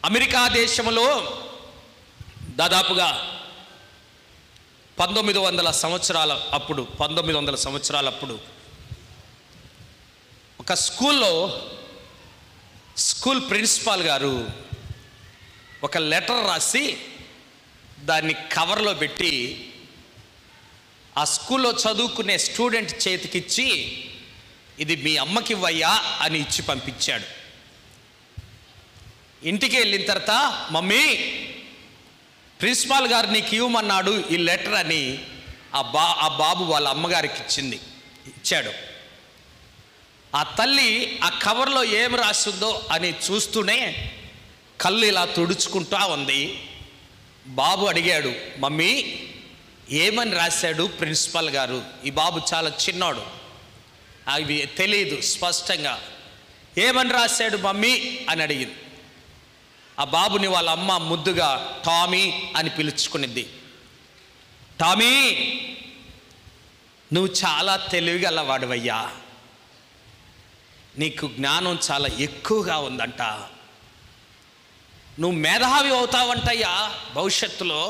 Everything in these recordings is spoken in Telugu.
అమెరికా దేశంలో దాదాపుగా పంతొమ్మిది వందల సంవత్సరాల అప్పుడు పంతొమ్మిది వందల సంవత్సరాల అప్పుడు ఒక స్కూల్లో స్కూల్ ప్రిన్సిపాల్ గారు ఒక లెటర్ రాసి దాన్ని కవర్లో పెట్టి ఆ స్కూల్లో చదువుకునే స్టూడెంట్ చేతికిచ్చి ఇది మీ అమ్మకి ఇవ్వయ్యా అని ఇచ్చి పంపించాడు ఇంటికి వెళ్ళిన తర్వాత మమ్మీ ప్రిన్సిపాల్ గారు నీకు ఇవ్వమన్నాడు ఈ లెటర్ అని ఆ బా ఆ బాబు వాళ్ళ అమ్మగారికి ఇచ్చింది ఇచ్చాడు ఆ తల్లి ఆ కవర్లో ఏం రాసిందో అని చూస్తూనే కళ్ళు ఇలా తుడుచుకుంటా ఉంది బాబు అడిగాడు మమ్మీ ఏమని రాశాడు ప్రిన్సిపల్ గారు ఈ బాబు చాలా చిన్నోడు అవి తెలియదు స్పష్టంగా ఏమని రాశాడు మమ్మీ అని అడిగింది ఆ బాబుని వాళ్ళ అమ్మ ముద్దుగా టామీ అని పిలుచుకునిద్ది టామీ నువ్వు చాలా తెలివిగలవాడివయ్యా నీకు జ్ఞానం చాలా ఎక్కువగా ఉందంట నువ్వు మేధావి అవుతావంటయ్యా భవిష్యత్తులో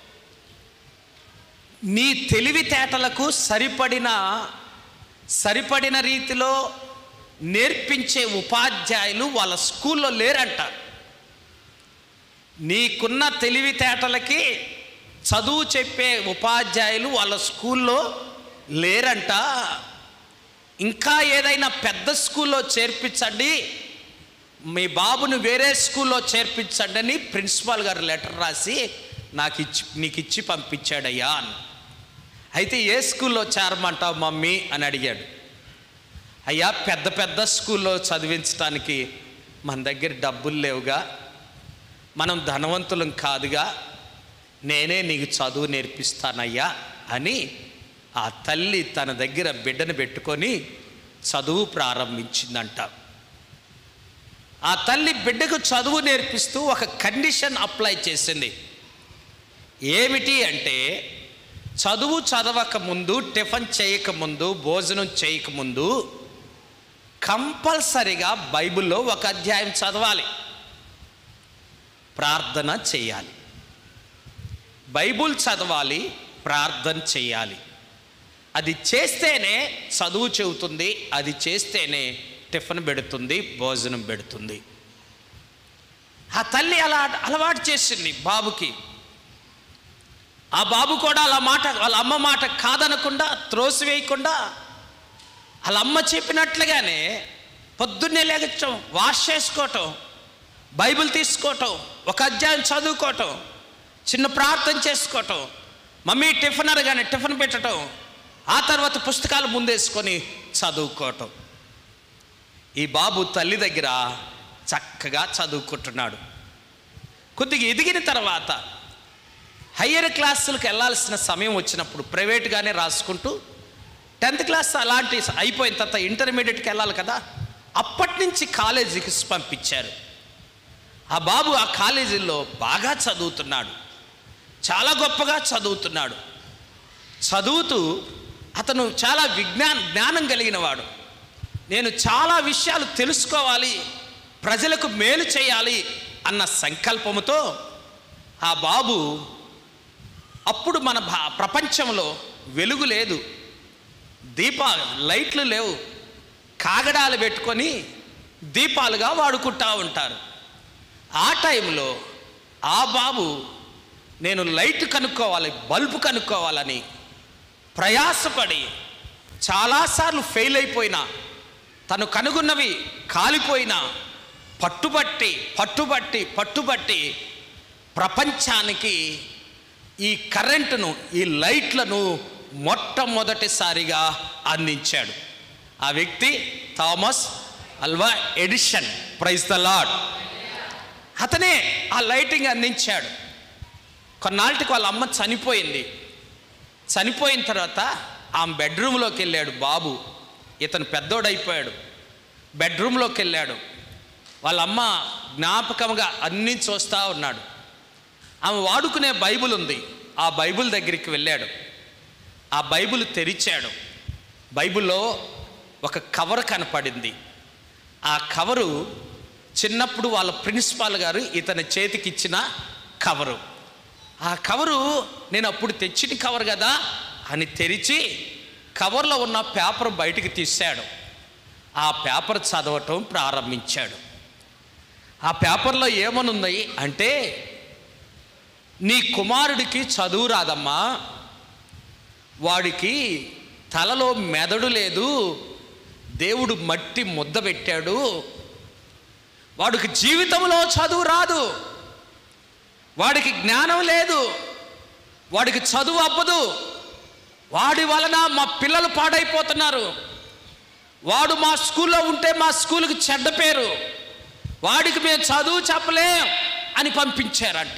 నీ తెలివితేటలకు సరిపడిన సరిపడిన రీతిలో నేర్పించే ఉపాధ్యాయులు వాళ్ళ స్కూల్లో లేరంట నీకున్న తెలివితేటలకి చదువు చెప్పే ఉపాధ్యాయులు వాళ్ళ స్కూల్లో లేరంట ఇంకా ఏదైనా పెద్ద స్కూల్లో చేర్పించండి మీ బాబుని వేరే స్కూల్లో చేర్పించండి అని ప్రిన్సిపాల్ గారు లెటర్ రాసి నాకు ఇచ్చి నీకు ఇచ్చి పంపించాడయ్యా అని అయితే ఏ స్కూల్లో చేరమంటావు మమ్మీ అని అడిగాడు అయ్యా పెద్ద పెద్ద స్కూల్లో చదివించడానికి మన దగ్గర డబ్బులు లేవుగా మనం ధనవంతులం కాదుగా నేనే నీకు చదువు నేర్పిస్తానయ్యా అని ఆ తల్లి తన దగ్గర బిడ్డను పెట్టుకొని చదువు ప్రారంభించిందంట ఆ తల్లి బిడ్డకు చదువు నేర్పిస్తూ ఒక కండిషన్ అప్లై చేసింది ఏమిటి అంటే చదువు చదవక ముందు టిఫిన్ చేయక ముందు భోజనం చేయక ముందు కంపల్సరిగా బైబిల్లో ఒక అధ్యాయం చదవాలి ప్రార్థన చేయాలి బైబుల్ చదవాలి ప్రార్థన చేయాలి అది చేస్తేనే చదువు చెబుతుంది అది చేస్తేనే టిఫిన్ పెడుతుంది భోజనం పెడుతుంది ఆ తల్లి అలా అలవాటు చేసింది బాబుకి ఆ బాబు కూడా అలా మాట వాళ్ళ అమ్మ మాట కాదనకుండా త్రోసివేయకుండా వాళ్ళ అమ్మ చెప్పినట్లుగానే పొద్దున్నే లేగచ్చం వాష్ చేసుకోవటం బైబిల్ తీసుకోవటం ఒక అధ్యాయం చదువుకోవటం చిన్న ప్రార్థన చేసుకోవటం మమ్మీ టిఫిన్ అనగానే టిఫిన్ పెట్టడం ఆ తర్వాత పుస్తకాలు ముందేసుకొని చదువుకోవటం ఈ బాబు తల్లి దగ్గర చక్కగా చదువుకుంటున్నాడు కొద్దిగా ఎదిగిన తర్వాత హయ్యర్ క్లాసులకు వెళ్ళాల్సిన సమయం వచ్చినప్పుడు ప్రైవేట్గానే రాసుకుంటూ టెన్త్ క్లాస్ అలాంటి అయిపోయిన తర్వాత ఇంటర్మీడియట్కి వెళ్ళాలి కదా అప్పటి నుంచి కాలేజీకి పంపించారు ఆ బాబు ఆ కాలేజీలో బాగా చదువుతున్నాడు చాలా గొప్పగా చదువుతున్నాడు చదువుతూ అతను చాలా విజ్ఞాన జ్ఞానం కలిగిన వాడు నేను చాలా విషయాలు తెలుసుకోవాలి ప్రజలకు మేలు చేయాలి అన్న సంకల్పముతో ఆ బాబు అప్పుడు మన భా ప్రపంచంలో వెలుగు లేదు దీపా లైట్లు లేవు కాగడాలు పెట్టుకొని దీపాలుగా వాడుకుంటా ఉంటారు ఆ టైంలో ఆ బాబు నేను లైట్ కనుక్కోవాలి బల్బు కనుక్కోవాలని ప్రయాసపడి చాలాసార్లు ఫెయిల్ అయిపోయినా తను కనుగొన్నవి కాలిపోయినా పట్టుబట్టి పట్టుబట్టి పట్టుబట్టి ప్రపంచానికి ఈ కరెంటును ఈ లైట్లను మొట్టమొదటిసారిగా అందించాడు ఆ వ్యక్తి థామస్ అల్వా ఎడిషన్ ప్రైజ్ ద లాడ్ అతనే ఆ లైటింగ్ అందించాడు కొన్నాళ్ళకి వాళ్ళ అమ్మ చనిపోయింది చనిపోయిన తర్వాత ఆమె బెడ్రూమ్లోకి వెళ్ళాడు బాబు ఇతను పెద్దోడైపోయాడు బెడ్రూమ్లోకి వెళ్ళాడు వాళ్ళ అమ్మ జ్ఞాపకంగా అన్నీ చూస్తూ ఉన్నాడు ఆమె వాడుకునే బైబిల్ ఉంది ఆ బైబిల్ దగ్గరికి వెళ్ళాడు ఆ బైబిల్ తెరిచాడు బైబిల్లో ఒక కవర్ కనపడింది ఆ కవరు చిన్నప్పుడు వాళ్ళ ప్రిన్సిపాల్ గారు ఇతని చేతికి ఇచ్చిన కవరు ఆ కవరు నేను అప్పుడు తెచ్చిన కవర్ కదా అని తెరిచి కవర్లో ఉన్న పేపర్ బయటికి తీశాడు ఆ పేపర్ చదవటం ప్రారంభించాడు ఆ పేపర్లో ఏమనుంది అంటే నీ కుమారుడికి చదువు రాదమ్మా వాడికి తలలో మెదడు లేదు దేవుడు మట్టి ముద్ద పెట్టాడు వాడికి జీవితంలో చదువు రాదు వాడికి జ్ఞానం లేదు వాడికి చదువు అవ్వదు వాడి వలన మా పిల్లలు పాడైపోతున్నారు వాడు మా స్కూల్లో ఉంటే మా స్కూల్కి చెడ్డ పేరు వాడికి మేము చదువు చెప్పలేం అని పంపించారంట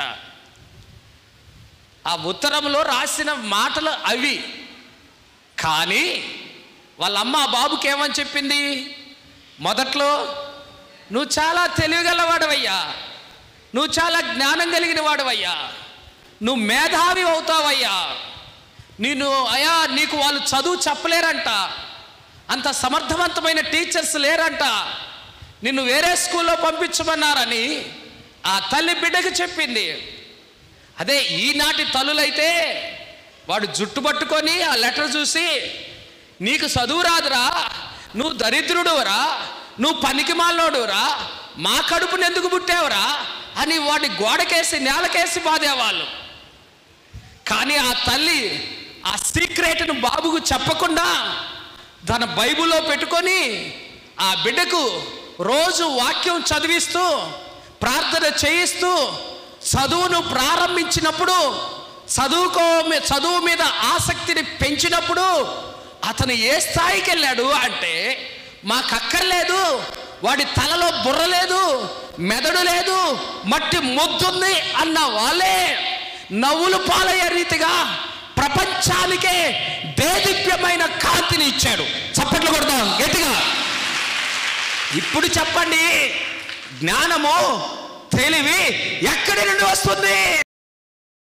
ఆ ఉత్తరంలో రాసిన మాటలు అవి కానీ వాళ్ళ అమ్మ ఆ బాబుకి ఏమని చెప్పింది మొదట్లో నువ్వు చాలా తెలివిగలవాడవయ్యా నువ్వు చాలా జ్ఞానం కలిగిన వాడవయ్యా నువ్వు మేధావి అవుతావయ్యా నేను అయా నీకు వాళ్ళు చదువు చెప్పలేరంట అంత సమర్థవంతమైన టీచర్స్ లేరంట నిన్ను వేరే స్కూల్లో పంపించమన్నారని ఆ తల్లి బిడ్డకి చెప్పింది అదే ఈనాటి తల్లులైతే వాడు జుట్టు పట్టుకొని ఆ లెటర్ చూసి నీకు చదువు రాదురా నువ్వు దరిద్రుడువరా నువ్వు పనికి మాలోడురా మా కడుపుని ఎందుకు పుట్టావురా అని వాడి గోడకేసి నేలకేసి బాధేవాళ్ళు కానీ ఆ తల్లి ఆ సీక్రెట్ను బాబుకు చెప్పకుండా తన బైబిల్లో పెట్టుకొని ఆ బిడ్డకు రోజు వాక్యం చదివిస్తూ ప్రార్థన చేయిస్తూ చదువును ప్రారంభించినప్పుడు చదువుకో చదువు మీద ఆసక్తిని పెంచినప్పుడు అతను ఏ స్థాయికి వెళ్ళాడు అంటే మాకు అక్కర్లేదు వాడి తలలో బుర్ర లేదు మెదడు లేదు మట్టి మొద్దుంది అన్న వాళ్ళే నవ్వులు పాలయ్యే రీతిగా ప్రపంచానికే దేదీప్యమైన కాంతిని ఇచ్చాడు చప్పట్లు కొడదాం గట్టిగా ఇప్పుడు చెప్పండి జ్ఞానము తెలివి ఎక్కడి నుండి వస్తుంది